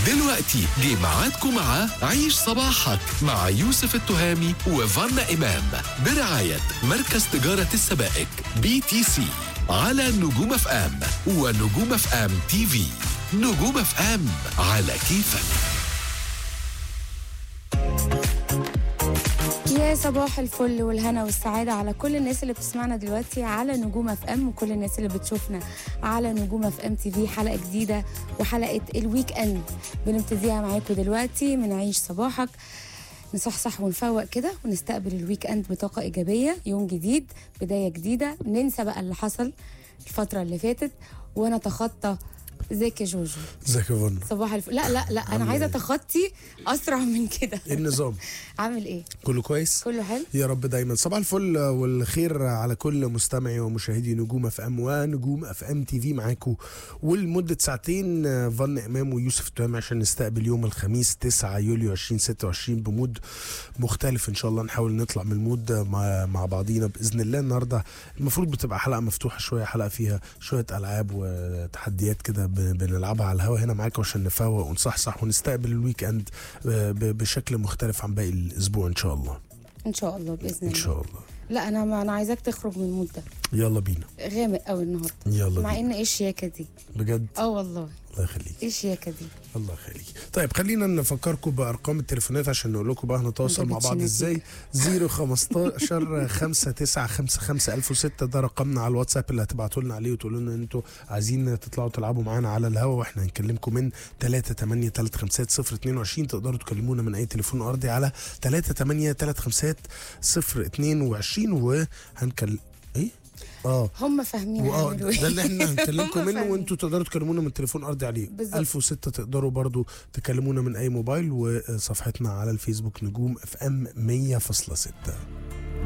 دلوقتي جه ميعادكم مع عيش صباحك مع يوسف التهامي وفانا إمام برعاية مركز تجارة السبائك بي تي سي على نجوم اف ام ونجوم اف ام تي في نجوم اف ام على كيفك يا صباح الفل والهنا والسعادة على كل الناس اللي بتسمعنا دلوقتي على نجوم اف ام وكل الناس اللي بتشوفنا على نجوم اف ام تي في حلقة جديدة وحلقة الويك اند بنبتديها معاكم دلوقتي من عيش صباحك نصحصح ونفوق كده ونستقبل الويك اند بطاقة إيجابية يوم جديد بداية جديدة ننسى بقى اللي حصل الفترة اللي فاتت ونتخطى ازيك يا جوجو ازيك يا فن صباح الفل لا لا لا انا عامل عايزه إيه؟ اتخطي اسرع من كده ايه النظام عامل ايه كله كويس كله حلو يا رب دايما صباح الفل والخير على كل مستمعي ومشاهدي نجوم اف ام ونجوم اف ام تي في معاكم ولمده ساعتين فن امام ويوسف تمام عشان نستقبل يوم الخميس 9 يوليو 2026 بمود مختلف ان شاء الله نحاول نطلع من المود مع, مع بعضينا باذن الله النهارده المفروض بتبقى حلقه مفتوحه شويه حلقه فيها شويه العاب وتحديات كده ب- بنلعبها على الهوا هنا معاكم عشان نفوق ونصحصح ونستقبل الويك اند ب- بشكل مختلف عن باقي الاسبوع ان شاء الله ان شاء الله باذن الله ان شاء الله لا انا ما انا عايزاك تخرج من المود ده يلا بينا غامق قوي النهارده يلا مع بينا ان ايه الشياكه دي بجد اه والله الله يخليك ايه الشياكه دي الله يخليك طيب خلينا نفكركم بارقام التليفونات عشان نقول لكم بقى هنتواصل ما مع بعض جابتش ازاي 015 5955 1006 ده رقمنا على الواتساب اللي هتبعتوا لنا عليه وتقولوا لنا ان انتوا عايزين تطلعوا تلعبوا معانا على الهوا واحنا هنكلمكم من 3 8 3 5 0 22 تقدروا تكلمونا من اي تليفون ارضي على 3 8 3 5 0 22 وهنكلم ايه اه هم فاهمين واه هيعملوا ايه ده اللي احنا هنكلمكم هم منه فاهمين. وانتوا تقدروا تكلمونا من تليفون ارضي عليه بالظبط. 1006 تقدروا برضو تكلمونا من اي موبايل وصفحتنا على الفيسبوك نجوم اف ام 100.6